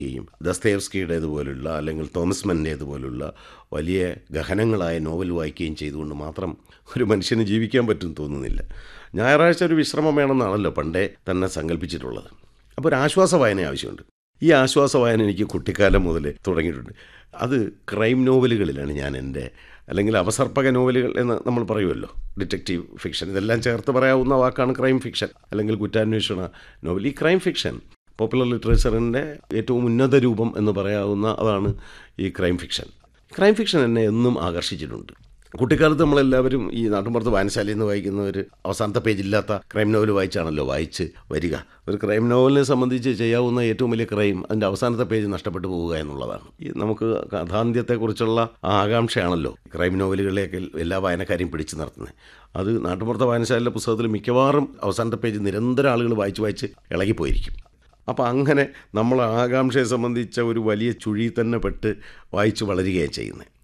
യും ദസ്തേവ്സ്കിയുടേതുപോലുള്ള അല്ലെങ്കിൽ തോമസ് മന്നേതുപോലുള്ള വലിയ ഗഹനങ്ങളായ നോവൽ വായിക്കുകയും ചെയ്തുകൊണ്ട് മാത്രം ഒരു മനുഷ്യന് ജീവിക്കാൻ പറ്റും തോന്നുന്നില്ല ഞായറാഴ്ച ഒരു വിശ്രമം വേണമെന്നാണല്ലോ പണ്ടേ തന്നെ സങ്കല്പിച്ചിട്ടുള്ളത് അപ്പോൾ ഒരു ആശ്വാസ വായന ആവശ്യമുണ്ട് ഈ ആശ്വാസ വായന എനിക്ക് കുട്ടിക്കാലം മുതൽ തുടങ്ങിയിട്ടുണ്ട് അത് ക്രൈം നോവലുകളിലാണ് ഞാൻ എൻ്റെ അല്ലെങ്കിൽ അവസർപ്പക നോവലുകൾ എന്ന് നമ്മൾ പറയുമല്ലോ ഡിറ്റക്റ്റീവ് ഫിക്ഷൻ ഇതെല്ലാം ചേർത്ത് പറയാവുന്ന വാക്കാണ് ക്രൈം ഫിക്ഷൻ അല്ലെങ്കിൽ കുറ്റാന്വേഷണ നോവൽ ഈ ക്രൈം ഫിക്ഷൻ പോപ്പുലർ ലിറ്ററേച്ചറിൻ്റെ ഏറ്റവും ഉന്നത രൂപം എന്ന് പറയാവുന്ന അതാണ് ഈ ക്രൈം ഫിക്ഷൻ ക്രൈം ഫിക്ഷൻ എന്നെ എന്നും ആകർഷിച്ചിട്ടുണ്ട് കുട്ടിക്കാലത്ത് നമ്മളെല്ലാവരും ഈ നാട്ടുമ്പുറത്ത് വായനശാലയിൽ നിന്ന് വായിക്കുന്നവർ അവസാനത്തെ പേജില്ലാത്ത ക്രൈം നോവൽ വായിച്ചാണല്ലോ വായിച്ച് വരിക ഒരു ക്രൈം നോവലിനെ സംബന്ധിച്ച് ചെയ്യാവുന്ന ഏറ്റവും വലിയ ക്രൈം അതിൻ്റെ അവസാനത്തെ പേജ് നഷ്ടപ്പെട്ടു പോവുക എന്നുള്ളതാണ് ഈ നമുക്ക് കഥാന്ത്യത്തെക്കുറിച്ചുള്ള ആ ആകാംക്ഷയാണല്ലോ ക്രൈം നോവലുകളിലേക്ക് എല്ലാ വായനക്കാരെയും പിടിച്ചു നിർത്തുന്നത് അത് നാട്ടുമ്പുറത്തെ വായനശാലയിലെ പുസ്തകത്തിൽ മിക്കവാറും അവസാനത്തെ പേജ് നിരന്തരം ആളുകൾ വായിച്ച് വായിച്ച് ഇളകിപ്പോയിരിക്കും അപ്പോൾ അങ്ങനെ നമ്മൾ ആകാംക്ഷയെ സംബന്ധിച്ച ഒരു വലിയ ചുഴി തന്നെ പെട്ട് വായിച്ച് വളരുകയാണ് ചെയ്യുന്നത്